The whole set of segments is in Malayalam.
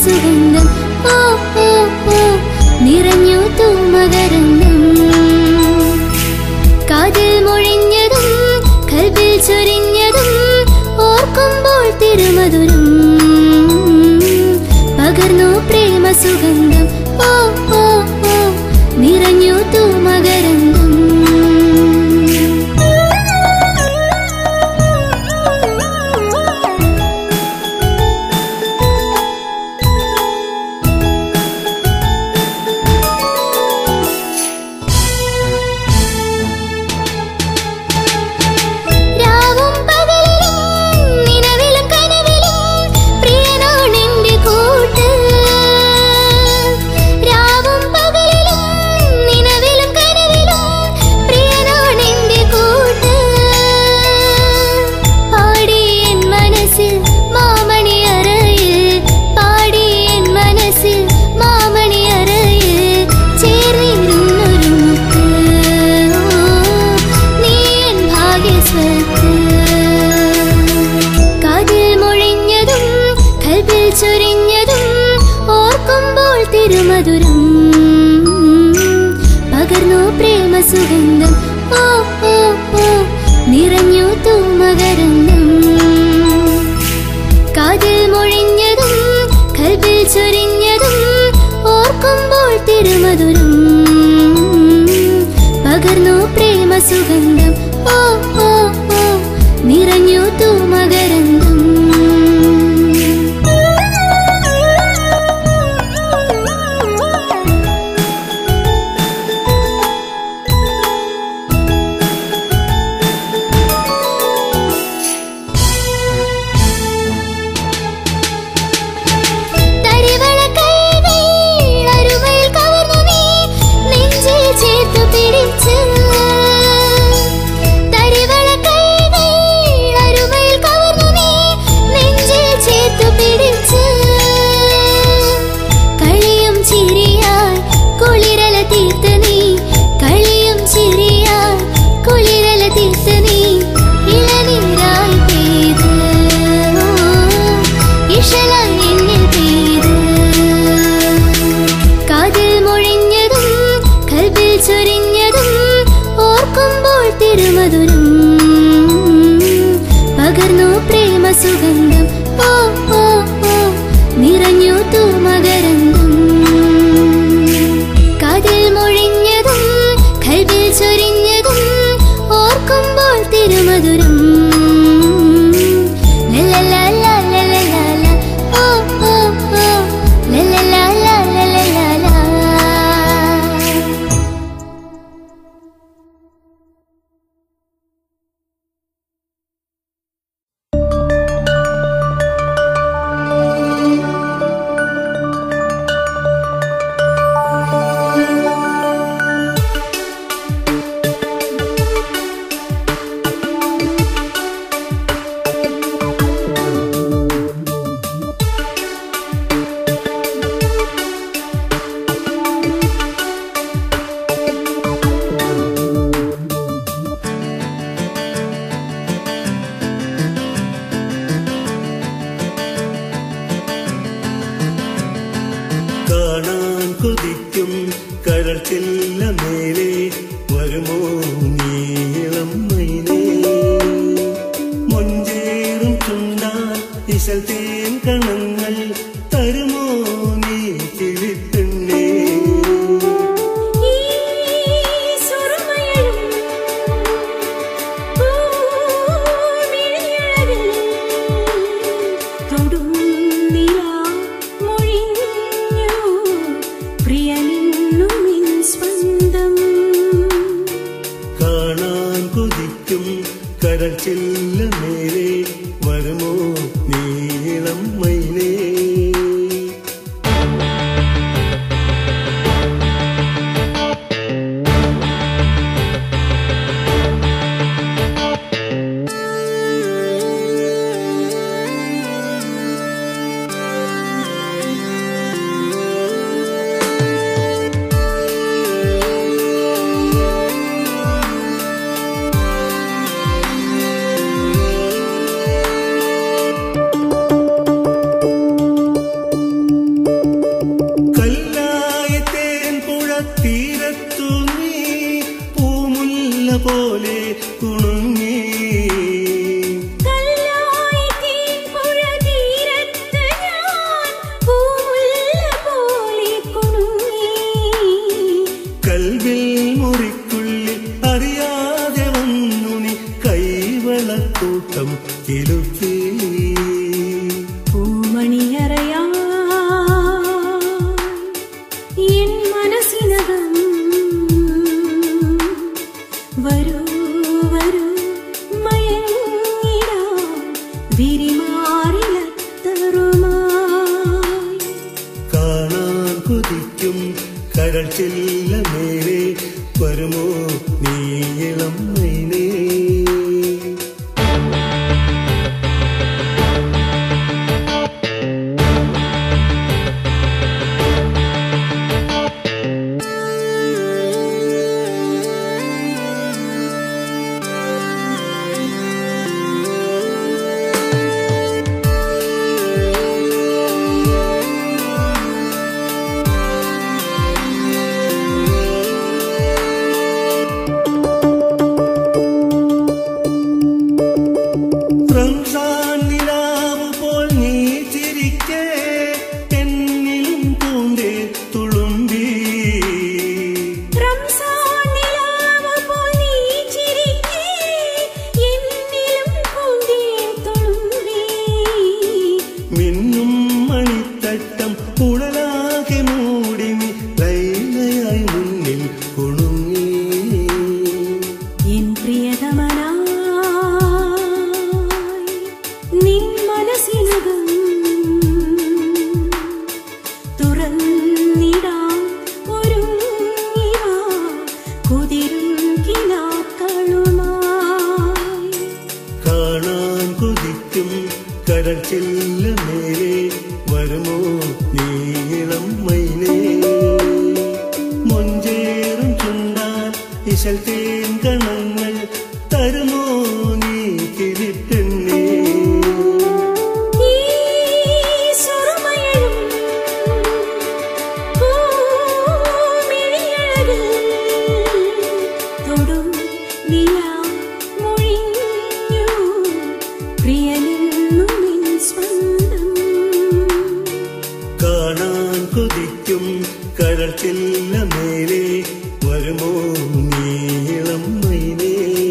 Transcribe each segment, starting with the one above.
സുഗന്ധം ഓ ഓ ഓ നിറഞ്ഞു തൂമകരന്തം കാതിൽ മൊഴിഞ്ഞതും കൽബിൽ ചൊരിഞ്ഞതും ഓർക്കുമ്പോൾ തിരുമധുരം പകർന്നു പ്രേമ സുഗന്ധം ഓ ഓ ഓ നിറഞ്ഞു തൂമകരന്തം രാവും പകലിലും നിലവിലും കനവിലും പ്രിയനാണെന്റെ കൂട്ട് രാവും പകലിലും നിലവിലും കനവിലും പ്രിയനാണെന്റെ കൂട്ട് പാടി എൻ മനസ്സിൽ മാമണി അറയിൽ പാടി എൻ മനസ്സിൽ മാമണി അറയിൽ ചേർന്നിരുന്നൊരു മുത്ത് നീ എൻ ഭാഗ്യസ്വത്ത് കാതിൽ മൊഴിഞ്ഞതും കൽബിൽ ചൊരിഞ്ഞതും ഓർക്കുമ്പോൾ തിരുമധുരം പകർന്നു പ്രേമ സുഗന്ധം ഓ ഓ ഓ നിറഞ്ഞു തൂമകരന്തം കാതിൽ മൊഴിഞ്ഞതും കൽബിൽ ചൊരിഞ്ഞതും ഓർക്കുമ്പോൾ തിരുമധുരം പകർന്നു പ്രേമ സുഗന്ധം ഓ ഓ ഓ നിറഞ്ഞു തൂമകരന്തം തരിവള കൈകൾ അരുമയിൽ കവർന്നു നീ നെഞ്ചിൽ ചേർത്തു പിടിച്ച് തരിവള കൈകൾ അരുമയിൽ കവർന്നു നീ നെഞ്ചിൽ ചേർത്തു പിടിച്ച് കളിയും ചിരിയായി കുളിരല തീർത്ത് നീ കളിയും ചിരിയായി കുളിരല തീർത്ത് നീ ഇളനീരായി പെയ്ത് ഇഷലായി എന്നിൽ പെയ്ത് കാതിൽ മൊഴിഞ്ഞതും കൽബിൽ ചൊരിഞ്ഞതും ഓർക്കുമ്പോൾ തിരുമധുരം പകർന്നു പ്രേമ സുഗന്ധം ഓ ഓ ഓ നിറഞ്ഞു തൂമകരന്തം കാതിൽ മൊഴിഞ്ഞതും കൽബിൽ ചൊരിഞ്ഞതും ഓർക്കുമ്പോൾ തിരുമധുരം ലലലാലാലാലാലാ. ഓ ഓ ഓ ലലലാലാലാലാലാ. കാണാൻ കൊതിക്കും കരൾ ചെല്ല മേലെ വരുമോ നീളം മൈനേ മൊഞ്ചേറും ചുണ്ടാൻ ഇശൽ തേൻ കണങ്ങൾ തരുമോ നീ കിളിപ്പെണ്ണേ ഈ സുറുമയഴും പൂമിഴിയഴകിൽ തൊടും നിലാമൊഴിഞ്ഞു പ്രിയനിന്നും നിൻ സ്വന്തം കാണാൻ കൊതിക്കും കരൾ ചെല്ല മേലെ വരുമോ നീളം മൈനേ ും മണിയറയാ എൻ മനസ്സിനകം വരൂ വരൂ മയങ്ങിടാ വിരിമാറിലത്തറുമായി കാണാൻ കൊതിക്കും കരൾ ചെല്ല മേലെ വരുമോ നീളം മൈനേ റംസാൻ നിലാവ് പോൽ നീ ചിരിക്കേ എന്നിലും പൂന്തേ തുളുമ്പി റംസാൻ നിലാവ് പോൽ നീ ചിരിക്കേ, എന്നിലും പൂന്തേൻ തുളുമ്പി. മിന്നും മണിത്തട്ടം ഉടലാകെ മൂടി നീ ലൈലയായി മുന്നിൽ കുണുങ്ങി എൻ പ്രിയതമനായി നിൻ മനസ്സിനകം തുറന്നിടാൻ ഒരുങ്ങിവാ കുതിരും കിനാക്കളുമായി കാണാൻ കൊതിക്കും കരൾ ചെല്ല മേലെ വരുമോ നീളം മൈനേ മൊഞ്ചേറും ചുണ്ടാൻ ഇശൽ തേൻ കണങ്ങൾ തരുമോ നീ കിരിട്ടെണ്ണേ ഈ സുറുമയഴും പൂമിഴിയഴകിൽ തൊടും നിലാമൊഴിഞ്ഞു പ്രിയനെന്നു നിൻ സ്വന്തം കാണാൻ കൊതിക്കും കരൾ ചെല്ല മേലെ വരുമോ നീളം മൈനേ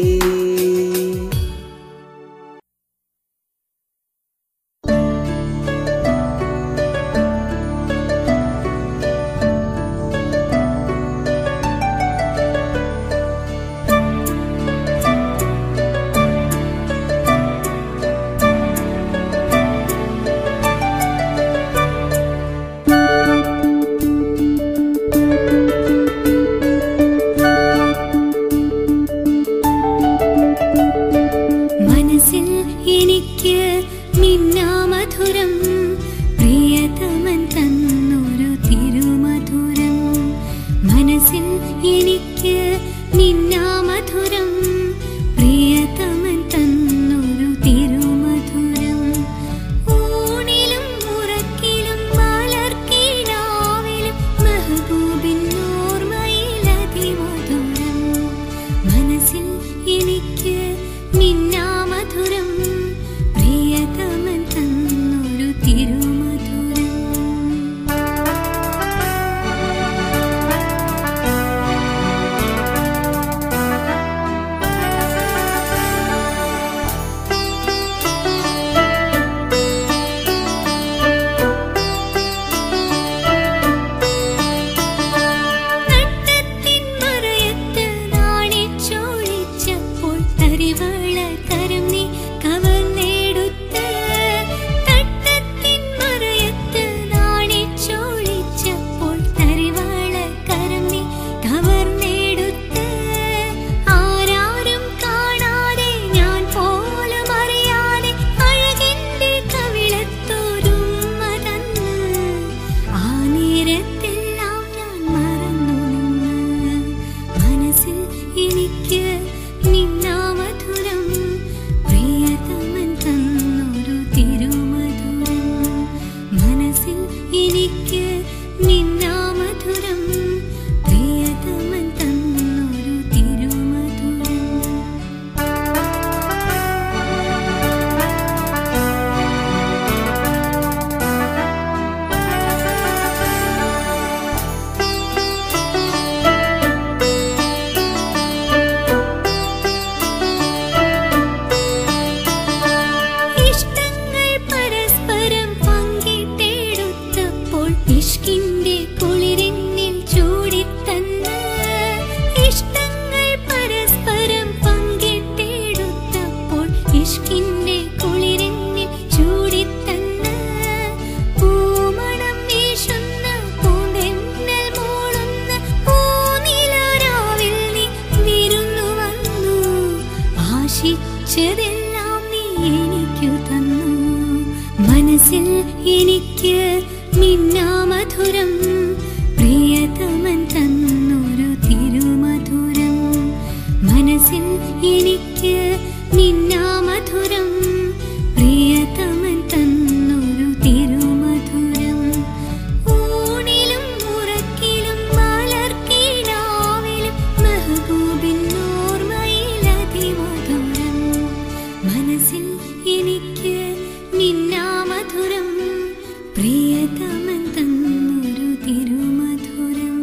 മനസ്സിൽ എനിക്ക് നിന്നാമധുരം പ്രിയതമൻ തന്നൊരു തിരുമധുരം മനസ്സിൽ എനിക്ക് നിന്നാമധുരം പ്രിയതമൻ തന്നൊരു തിരുമധുരം ഊണിലും ഉറക്കിലും മലർക്കിടാവിലും മെഹബൂബിൻ ഓർമ്മയിലതിമധുരം മനസ്സിൽ എനിക്ക് നിന്നാമധുരം പ്രിയതമൻ തന്നൊരു തിരുമധുരം നട്ടത്തിൻ മറയത്ത് നാണിച്ചോളിച്ചപ്പോൾ തരിവള കരം നീ കവർന്നെടുത്ത് തട്ടത്തിൻ എനിക്ക് നിന്നാമധുരം പ്രിയതമൻ തന്നൊരു തിരുമധുരം മനസ്സിൽ എനിക്ക് നിന്നാമധുരം പ്രിയതമൻ തന്നൊരു തിരുമധുരം ഊണിലും ഉറക്കിലും മലർക്കിനാവിലും മെഹബൂബിൻ ഓർമ്മയിലതിമധുരം മനസ്സിൽ എനിക്ക് നിന്നാമധുരം പ്രിയതമൻ തന്നൊരു തിരുമധുരം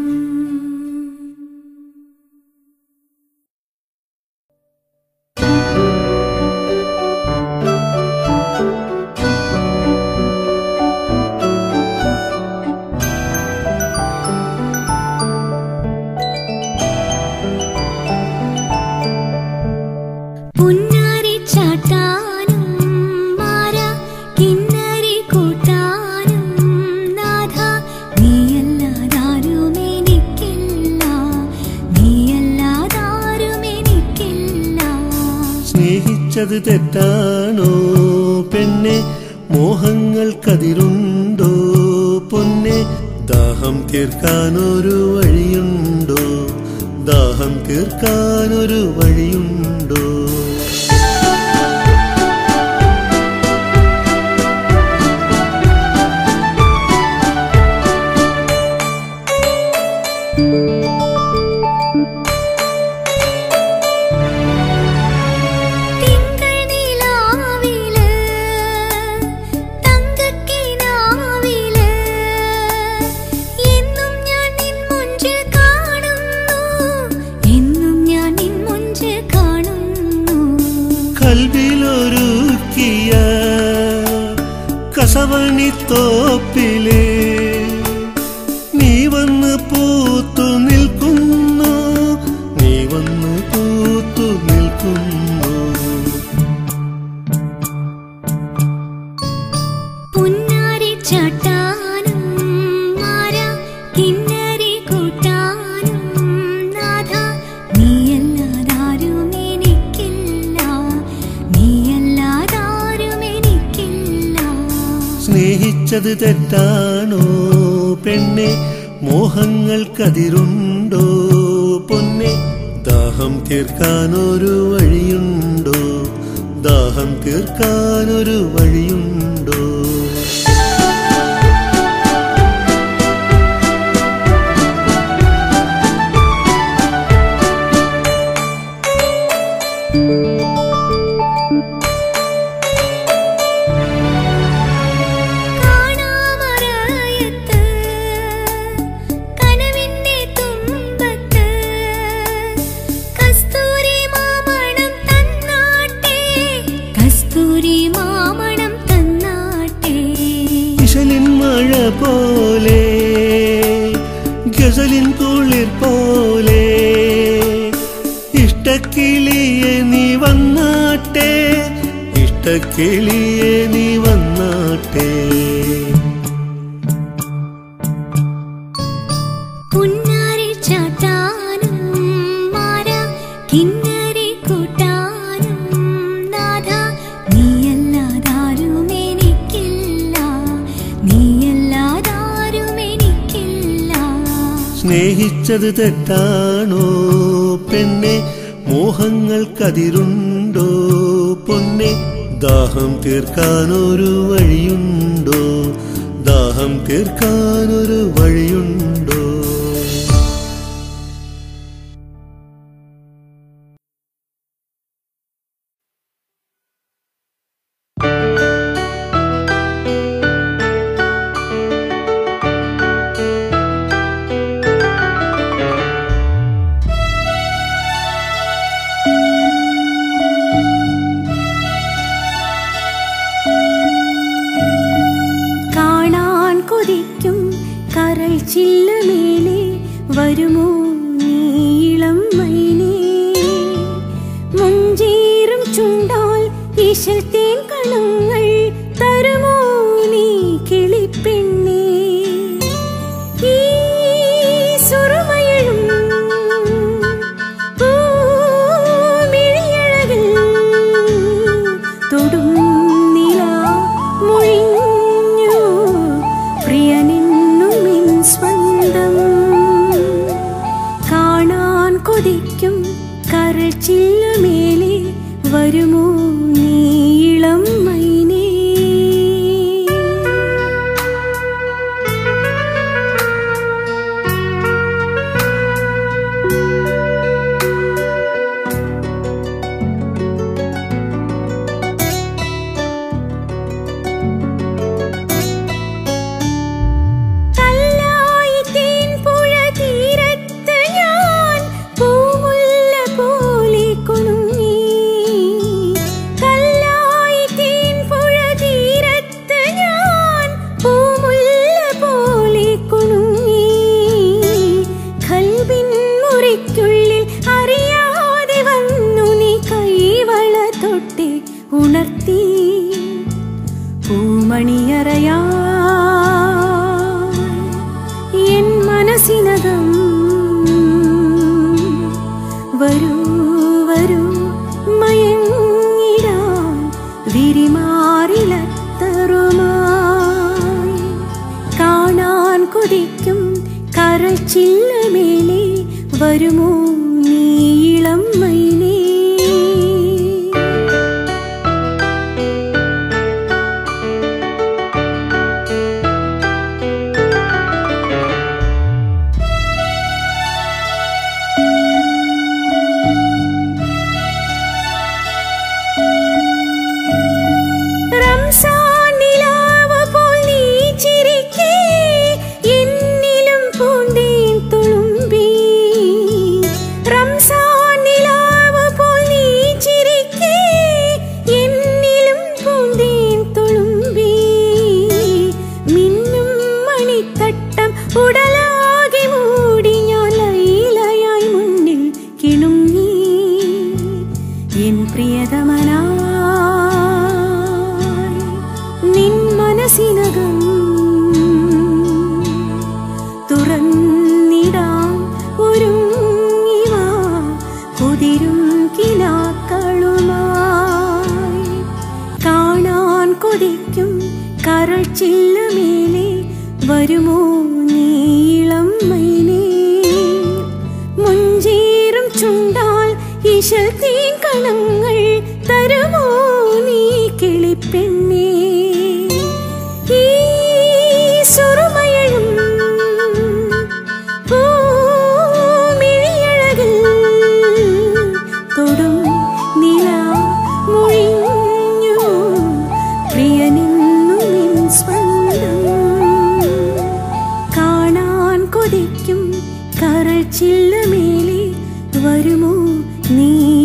പുന്നാരി ചാട്ടാനും മാര കിന്നരി കൂട്ടാനും നാഥ നീയല്ലാതാരും എനിക്കില്ല നീയല്ലാതാരും എനിക്കില്ല സ്നേഹിച്ചത് തെറ്റാണോ പെണ്ണെ മോഹങ്ങൾക്കതിരുണ്ടോ പൊന്നെ ദാഹം തീർക്കാനൊരു വഴിയുണ്ടോ ദാഹം തീർക്കാനൊരു വഴിയുണ്ടോ തിങ്കൾ നിലാവില് തങ്കക്കിനാവില് എന്നും ഞാൻ നിൻ മുഞ്ചിൽ കാണുന്നു എന്നും ഞാൻ നിൻ മുഞ്ചിൽ കാണുന്നു കൽവിലൊരുക്കിയ കസവണിത്തോപ്പിലെ നീ വന്ന് പൂത്തു നിൽക്കുന്നു നീ വന്ന് പൂത്തു നിൽക്കുന്നു പുന്നാരി ചാട്ടാനും മാര കിന്നരി കൂട്ടാനും നാഥ നീയല്ലാതാരും എനിക്കില്ല നീയല്ലാതാരും എനിക്കില്ല സ്നേഹിച്ചത് തെറ്റാണോ പെണ്ണെ മോഹങ്ങൾക്കതിരുണ്ടോ പൊന്നെ ദാഹം തീർക്കാനൊരു വഴിയുണ്ടോ ദാഹം തീർക്കാനൊരു വഴിയുണ്ടോ കാണാമറയത്ത് കനവിന്റെ തുമ്പത്ത് കസ്തൂരി മാമണം തന്നാട്ടെ കസ്തൂരി മാമണം തന്നാട്ടെ ഇശലിൻ മഴ പോലെ ഗസലിൻ കുളിർ പോലെ ഇഷ്ടക്കിളിയെ നീ വന്നാട്ടെ ഇഷ്ടക്കിളിയെ നീ വന്നാട്ടെ പുന്നാരി ചാട്ടാനും മാര കിന്നരി കൂട്ടാനും നാഥ നീയല്ലാതാരും എനിക്കില്ല നീയല്ലാതാരും എനിക്കില്ല സ്നേഹിച്ചത് തെറ്റാണോ പെണ്ണെ മോഹങ്ങൾക്കതിരുണ്ടോ പൊന്നെ ദാഹം തീർക്കാനൊരു വഴിയുണ്ടോ ദാഹം തീർക്കാനൊരു വഴിയുണ്ടോ കാണാൻ കൊതിക്കും കരൾ ചില്ലമേലെ വരുമോ നീളം മൈനേ മുഞ്ചേറും ചുണ്ടാൽ ഈശൽ തേൻ കണങ്ങൾ തരുമോ നീ കിളിപ്പെണ്ണേ ഈ സുറുമയഴും പൂമിഴിയഴകിൽ തൊടും നില മൊഴിഞ്ഞു കരൾ ചില്ലമേലെ വരുമോ നീളം മൈനേ റംസാൻ നിലാവ് പോൽ നീ ചിരിക്കേ, എന്നിലും പൂന്തേൻ തുളുമ്പി. റംസാൻ നിലാവ് പോൽ നീ ചിരിക്കേ, എന്നിലും പൂന്തേൻ തുളുമ്പി. മിന്നും മണിത്തട്ടം ഉടലാകെ മൂടി ഞാൻ ലൈലയായി മുന്നിൽ കിണുങ്ങി എൻ പ്രിയതമനായി നിൻ മനസ്സിനകം തുറന്നിടാം ഒരുങ്ങിവാ കുതിരും കിനാക്കളുമായി കാണാൻ കൊതിക്കും കരൾ ചില്ലമേലെ വരുമോ നീളം മൈനേ മുഞ്ചേറും ചുണ്ടാൽ ഈശൽ തീൻ കണങ്ങൾ തരുമോ നീ കിളിപ്പെണ്ണേ ഈ സുറുമയഴും പൂമിഴിയഴകിൽ തൊടും നില മൊഴിഞ്ഞു പ്രിയനിന്നു നിൻ സ്വന്തം കാണാൻ കൊതിക്കും കരൾ ചില്ലമേലെ വരുമോ നീ